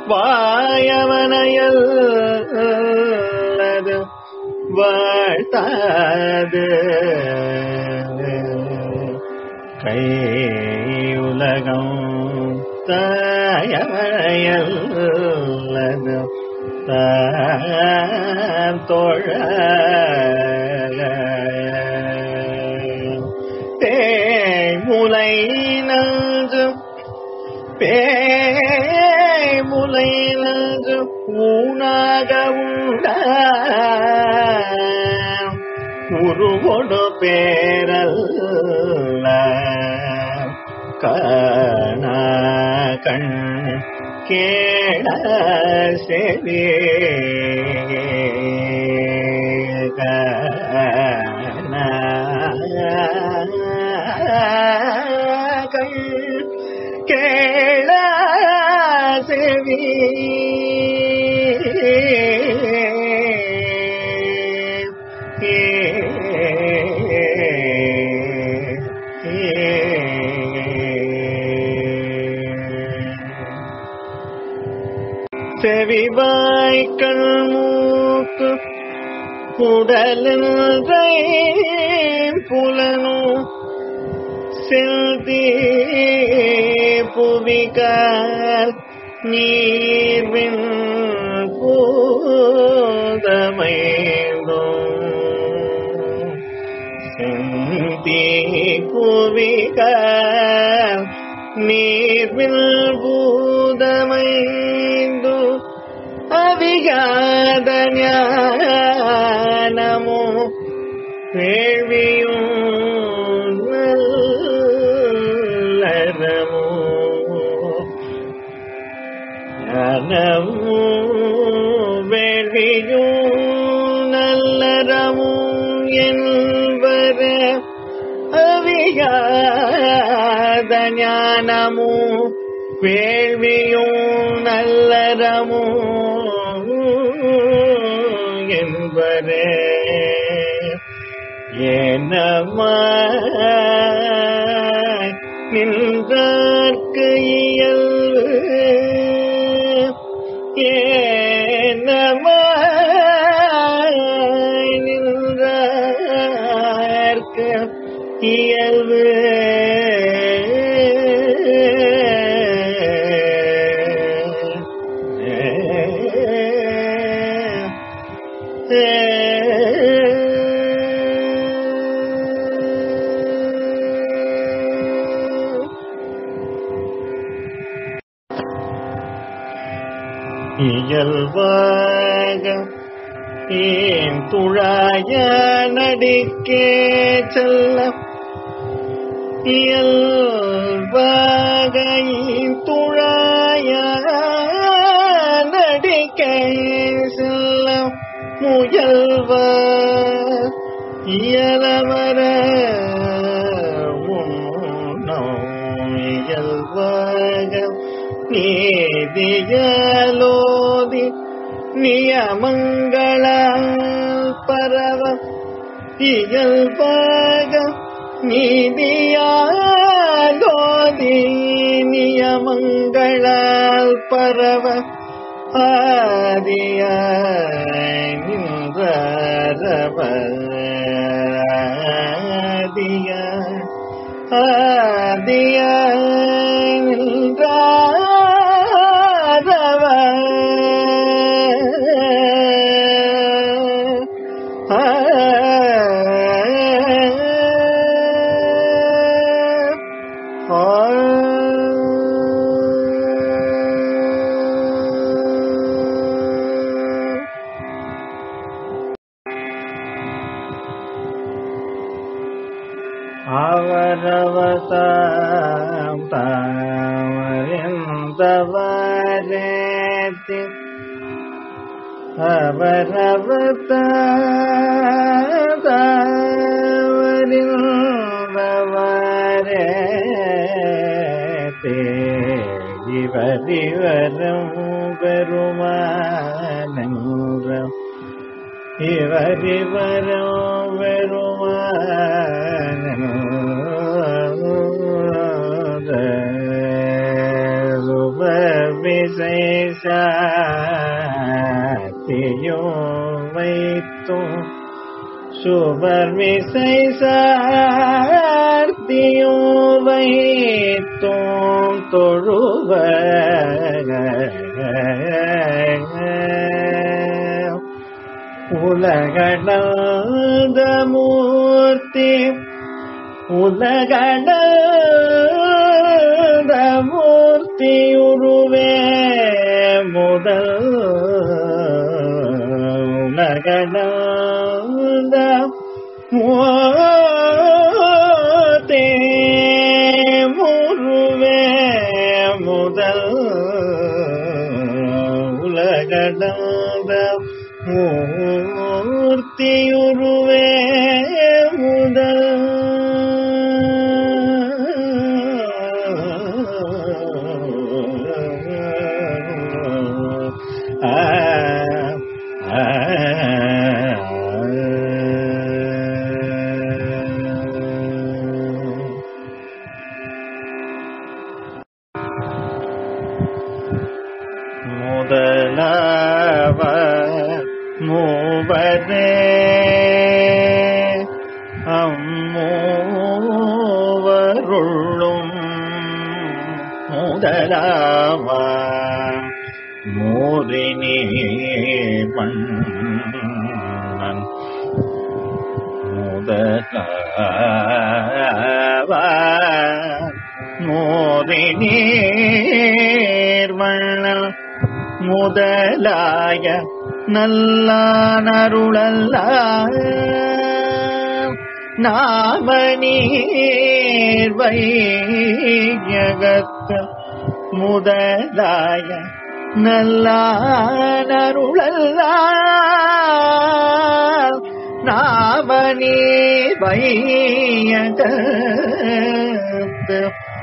வாயவனையல் அது வாழ்த்தாது கை உலகம் தாயவனையல் அது தான் தோழ தேமுலை நஞ்சு பேமுலை நஞ்சு ஊனாக உண்ட உருவொடு பேரல்ல கண கண் கேட செவி கண் கேள செவி செவிவாய்க்கள் மூக்கு உடலில் புலனு செல்தி புவிகால் நீர்வின் பூதமைந்தோம் செந்தி புவிகால் நீர்வில் பூதமைந்து அவிகாத ஞானமோ வேள்வியும் நல்லறமோ ஞானமோ வேள்வியும் நல்லறமோ என்பர அவிகாத ஞானமோ வேள்வியும் நல்லறமோ என்பரே ஏனமாய் நின்றார்க்கு இயல்பு ஏனமாய் நின்றார்க்கு இயல்பு இயல்பாக ஏன் துழாய நடிக்கே செல்ல இயல்பாக ஏன் துழாய நடிக்கே செல்ல முயல்வ இயலவர உண்ணோம் இயல்பாக நீதியலோதி நியமங்கள பரவ இயல்பாக நீதியாலோதி நியமங்களால் பரவ ஆதிய நின்றரவ ஆதிய ஆதிய நின்றரவ அவரவதாம் தாமரிந்தவரேத்தி அவரவதாமரிந்தவரேத்தி இவரிவரும் பெருமானங்கம் இவரிவரும் பெருமானங்கம் மிசை சாத்தியோ வைத்தோம் சுவர் மிசை சார்த்தியோ வைத்தோம் தொழுவ உலகடந்த மூர்த்தி உலகடந்த மூர்த்தி உருவே முதல் உலகடந்த மூர்த்தி உருவே முதல் உலகடந்த மூர்த்தியுருவே முதல் ஆ ஆ முதலவ மூவரே அம்மூவருள்ளும் முதலவ மூரினி மன்னன் முதலவ மூரினீர் மன்னன் முதலாய நல்லானருளல்ல நாமநீர் வையகத்து முதலாய நல்லானருளல்ல நாமநீர் வையகத்து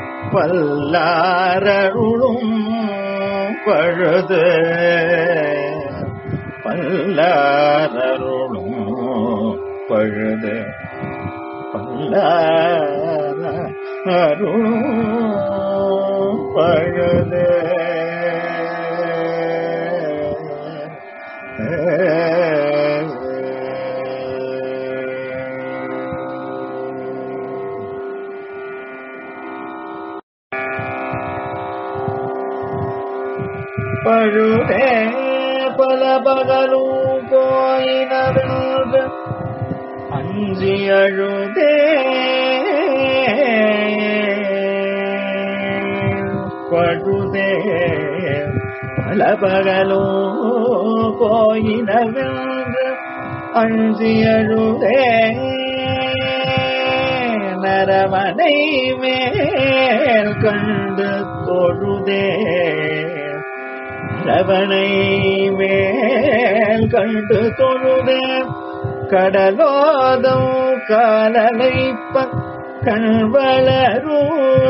பல்லாரருளும் பழுது பல்லாரருளும் பழுது பல்லாரருளும் பழுது பழுதே பல பகலும் போயினவென்று அஞ்சி அழுதே பழுதே பல பகலும் போயினவென்று அஞ்சி அழுதே நரவனை மேல் கண்டு தொழுதே ரவனை மேல் கண்டு தொழுதே கடலோதம் காலலைப்ப கண்வளரூ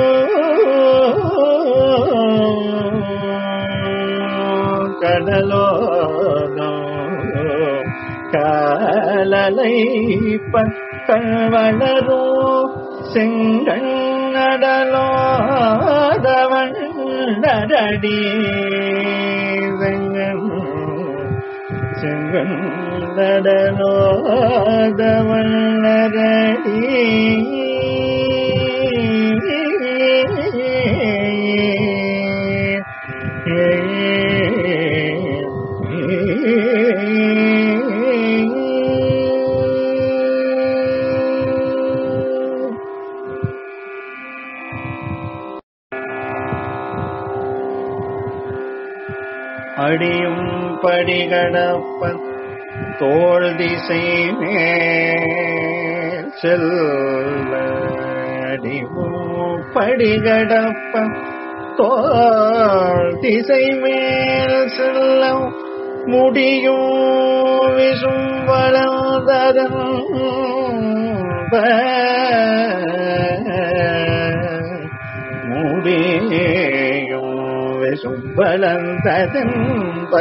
கடலோதம் காலலைப்ப கண்வளரூ செங்கடலோதவன் நடடி வெங்கன் செங்கன் நடலோதவன் நடடி அடியும் படிகடப்பன் தோள் திசை மேல் செல்ல அடியும் படிகடப்பன் தோள் திசை மேல் செல்ல முடியும் விசும் வளர்ந்ததன் முடியும் சுப்பலந்ததன்ப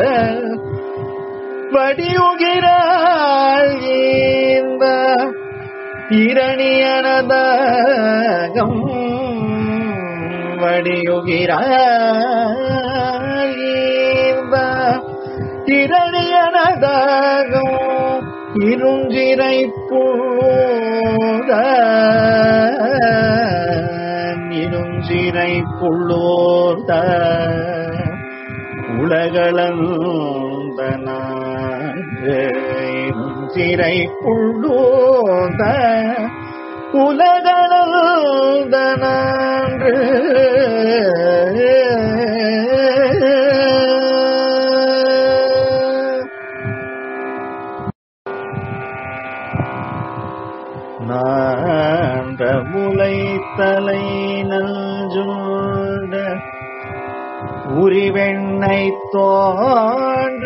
வடியுகிறாள் இந்த இரணியனதகம் இரணியனதாகும் இருஞ்சிறை புழுத இருஞ்சிறை புள்ளோர்த உலகளந்த இருஞ்சிறை புள்ளோர்த உலகளந்த நன்று நான்ற முலை தலை நஞ்சுண்ட உரிவெண்ணை தோன்ற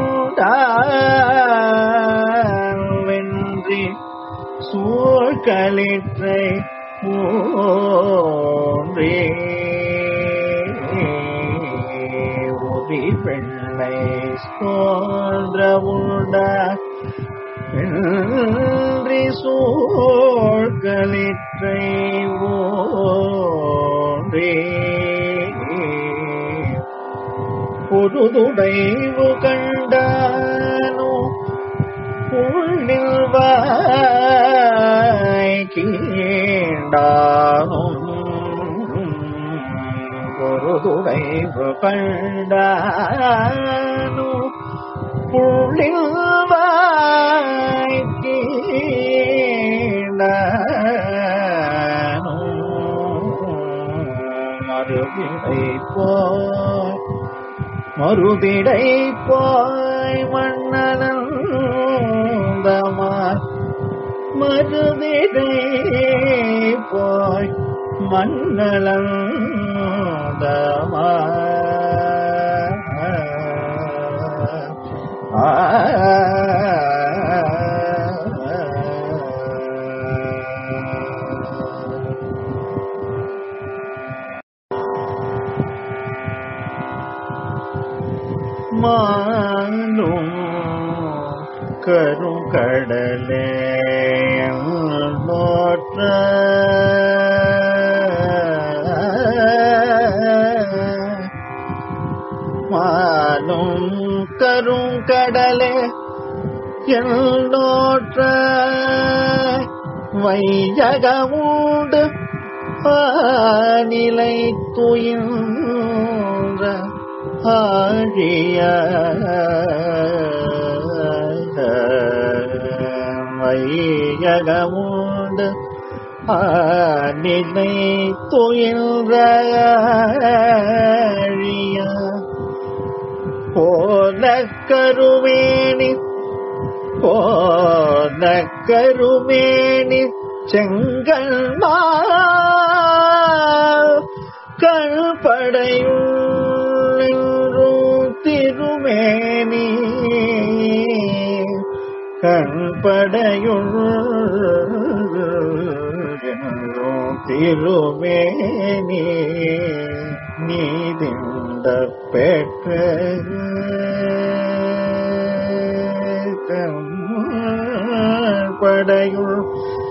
உண்டான் வென்றி சூழ்களிற்றை ஓன்றே உரி பெண்ணை தோன்ற உண்டான் வென்றி சூழ்களிற்றை ஓன்றே பொருதுடைவு கண்டானோ புள்ளில் கீண்டானும் பொருதுடைவு கண்டானோ புள்ளில் கீண்டானும் மறுவிடை போய் மறுதிடை போய் மன்னனந்தமார் மறுதிடை போய் மன்னலந்தமார் மானும் கருங்கடலே நோற்ற மானும் கருங்கடலே எல்லோற்ற வையகமுண்டு நிலை துயின்ற ஆழிய வையகமுண்டு நிலை துயின்ற ஆழிய போல கருமேனி போன கருமேனி செங்கல் கண்படையுள்ளும் திருமேனி கண்படையுள் திருமேனி நீதிந்த பெற்ற படையுள்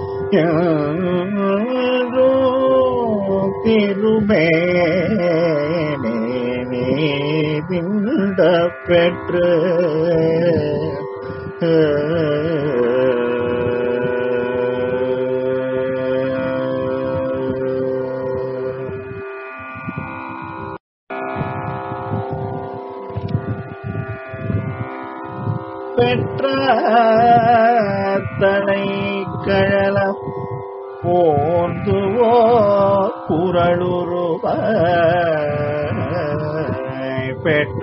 திருமேனே நீதிந்த பெற்ற பெற்ற தலை கழல போர்ந்துவோ குரலுருவ பெற்ற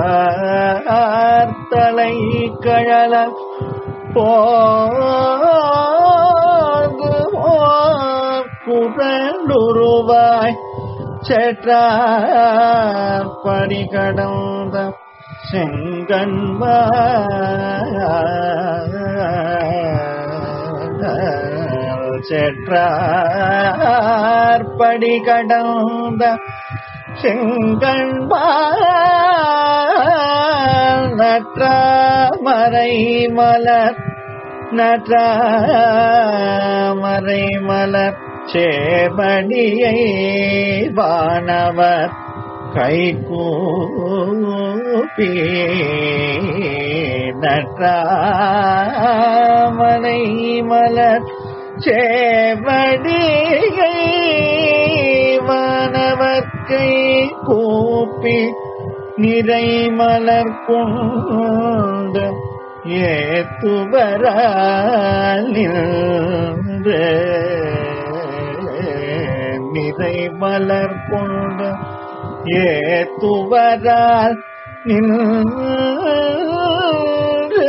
தலை கழல போர்ந்துவோ குரலுருவாய் செற்ற படி கடந்த செங்கன்பார் செற்றார் படி கடந்த செங்கன்பார் நற்ற மறை மலர் நற்ற மறை மலர் சேவடியை வானவர் கைகூப்பி நற்றாமனை மலர் சேவடியை வானவர் கை கூப்பி நிறை மலர் கொண்டு ஏத்துவரால் நிறை மலர் கொண்டு ஏத்துவரால் நின்று